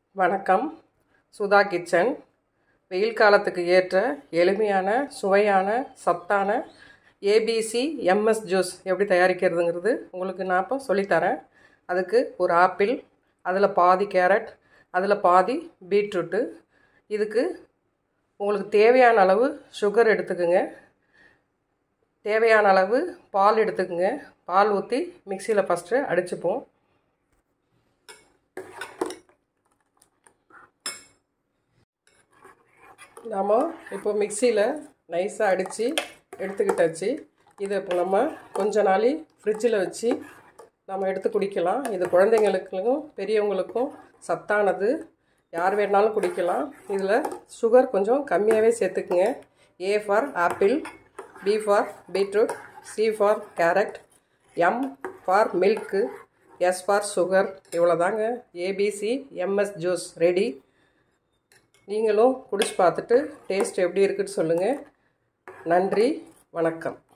வணக்கம் சுதா கிச்சன் வெயில் காலத்துக்கு ஏற்ற எளிமையான சுவையான சத்தான ஏபிசி எம்எஸ் ஜூஸ் எப்படி தயாரிக்கிறதுங்கிறது உங்களுக்கு நான் இப்போ சொல்லித்தரேன் அதுக்கு ஒரு ஆப்பிள் அதில் பாதி கேரட் அதில் பாதி பீட்ரூட்டு இதுக்கு உங்களுக்கு தேவையான அளவு சுகர் எடுத்துக்கோங்க தேவையான அளவு பால் எடுத்துக்கோங்க பால் ஊற்றி மிக்சியில் ஃபஸ்ட்டு அடிச்சுப்போம் நாம் இப்போ மிக்சியில் நைஸாக அடித்து எடுத்துக்கிட்டாச்சு இதை இப்போ நம்ம கொஞ்ச நாளி ஃப்ரிட்ஜில் வச்சு நம்ம எடுத்து குடிக்கலாம் இது குழந்தைங்களுக்கும் பெரியவங்களுக்கும் சத்தானது யார் வேணாலும் குடிக்கலாம் இதில் சுகர் கொஞ்சம் கம்மியாகவே சேர்த்துக்குங்க A for apple B for beetroot C for carrot M for milk S for sugar இவ்வளோதாங்க ஏபிசி எம்எஸ் ஜூஸ் ரெடி நீங்களும் குடிச்சு பார்த்துட்டு டேஸ்ட் எப்படி இருக்குன்னு சொல்லுங்கள் நன்றி வணக்கம்